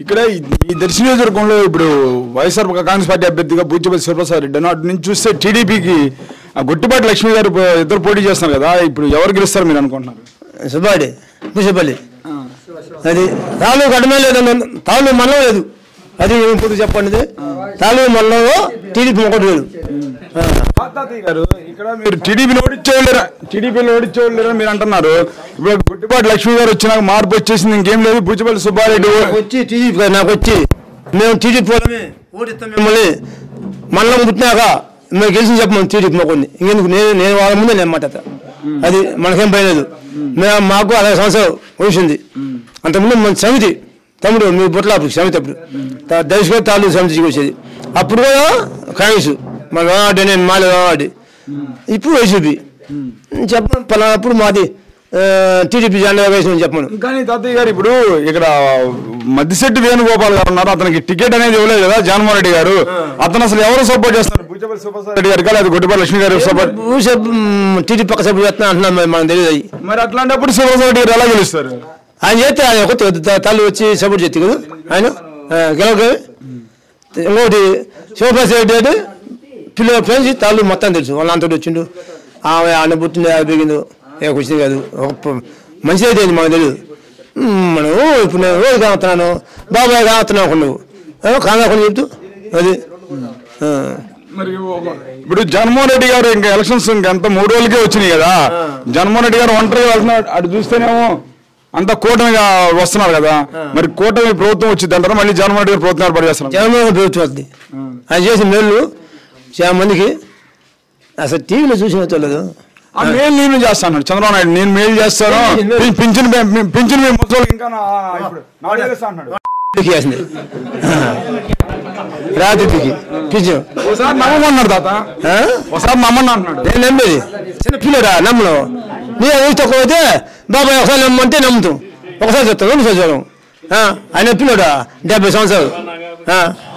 ఇక్కడ ఈ- ఈ దర్శన నియోజకవర్గంలో ఇప్పుడు వైఎస్ఆర్ కాంగ్రెస్ పార్టీ అభ్యర్థిగా బూచిపల్లి శివప్రసాద్ రెడ్డి అటు నుంచి చూస్తే టీడీపీకి గుట్టిపాటి లక్ష్మి గారు పో- ఇద్దరు పోటీ చేస్తున్నారు కదా ఇప్పుడు ఎవరు గెలుస్తారు మీరు అనుకుంటున్నారు సుబ్బాడి పుషపల్లి అది తాళ్ళు కడమే లేదు తాళ్ళు మల్లం లేదు అది ఇప్పుడు చెప్పండి తాళ్ళు మల్లం టీడీపీ ఒకటి లేదు ఆ. తాతయ్య గారు ఇక్కడ మీరు టీడీపీని ఓడించేవాళ్ళరా టీడీపీని ఓడించేవాళ్ళరా మీరు అంటున్నారు ఇప్పుడు గుట్టిపాటి లక్ష్మి గారు వచ్చినాక మార్పు వచ్చేసింది ఇంకేం లేదు బూచిపల్లి సుబ్బారెడ్డి నాకు వచ్చి టీడీపీ కాదు, నాకు వచ్చి మేము టీడీపీ పోలమే ఓడిస్తాం మిమ్మల్ని మల్లం పుట్టినాక మేము గెలిచి చెప్పమని టీడీపీ మొక్కండి ఇంకెందుకు నేను నేను వాళ్ళ ముందే నేను మాట్లాడతా అది మనకేం పోయలేదు మేము మాకు అరవై సంవత్సరం వయసుంది అంతకుముందు మన సమితి తమ్ముడు మీ బుట్ల సమితి అప్పుడు తా- దర్శక తాలూకు సమితికి వచ్చేది అప్పుడు కూడా కాంగ్రెస్ మన వాడి నేను మాల వాడి ఇప్పుడు వైసీపీ చెప్పను పలానప్పుడు మాది టీడీపీ జెండా వేసిన చెప్పను కానీ తాతయ్య గారు ఇప్పుడు ఇక్కడ మద్దిశెట్టి వేణుగోపాల్ గారు ఉన్నారు అతనికి టికెట్ అనేది ఇవ్వలేదు కదా జగన్మోహన్ రెడ్డి గారు అతను అసలు ఎవరు సపోర్ట్ చేస్తారు బూచపల్లి సుబ్బారెడ్డి రెడ్డి గారు లేదా గుట్టిపల్లి లక్ష్మి గారు సపోర్ట్ టీడీ పక్క సభ్యులు చేస్తున్నా అంటున్నాం మరి మనకు తెలియదు అయ్యి మరి అట్లాంటప్పుడు సుబ్బారెడ్డి రెడ్డి గారు ఎలా గెలుస్తారు ఆయన చేస్తే ఆయన ఒక తల్లి వచ్చి సపోర్ట్ చేస్తే కదా ఆయన గెలవక ఇంకోటి శివప్రసాద్ రెడ్డి అంటే పిల్లల ఫ్రెండ్స్ తాళ్ళు మొత్తం తెలుసు వాళ్ళ అంతటి వచ్చిండు ఆమె ఆయన పుట్టింది అది పెరిగింది ఏ వచ్చింది కాదు ఒక ప- మంచి అయితే ఏంది మనకు తెలియదు ఉమ్, మనం ఇప్పుడు నేను రోజు కావుతున్నాను బాబాయ్ కావుతున్నావు ఒక నువ్వు కాదా చెప్తూ అది ఆ. మరి ఒక- ఇప్పుడు జగన్మోహన్ రెడ్డి గారు ఇంకా ఎలక్షన్స్ ఇంకెంత మూడు రోజులకే వచ్చినాయి కదా జగన్మోహన్ రెడ్డి గారు ఒంటరిగా వెళ్తున్నాడు అటు చూస్తేనేమో అంత కూటమిగా వస్తున్నారు కదా మరి కూటమి ప్రభుత్వం వచ్చింది అంటారా మళ్ళీ జగన్మోహన్ రెడ్డి గారు ప్రభుత్వం ఏర్పాటు చేస్తున్నారు జగన్మోహన్ ప్రభుత్వం వస్తుంది ఆయన చేసిన మేలు చాలా మందికి అసలు టీవీలో చూసిన చూడలేదు ఆ మేలు నేను చేస్తాను చంద్రబాబు నాయుడు నేను మేలు చేస్తాను పి- పింఛన్ పే- పింఛన్ మేము ముసలి ఇంకా నా- ఇప్పుడు నాలుగు వేలు ఇస్తా అన్నాడు వేసింది రాత్రికి పిచ్చు ఒకసారి నమ్మమన్నాడు తాత ఒకసారి నమ్మన్నా అంటున్నాడు నేను నమ్మేది చిన్న పిల్లరా నమ్మను నీ అది తక్కువ అయితే బాబాయ్ ఒకసారి నమ్మంటే నమ్ముతాం ఒకసారి చెప్తాం రెండుసారి చూడం ఆయన పిల్లడా డెబ్బై సంవత్సరాలు ఆ.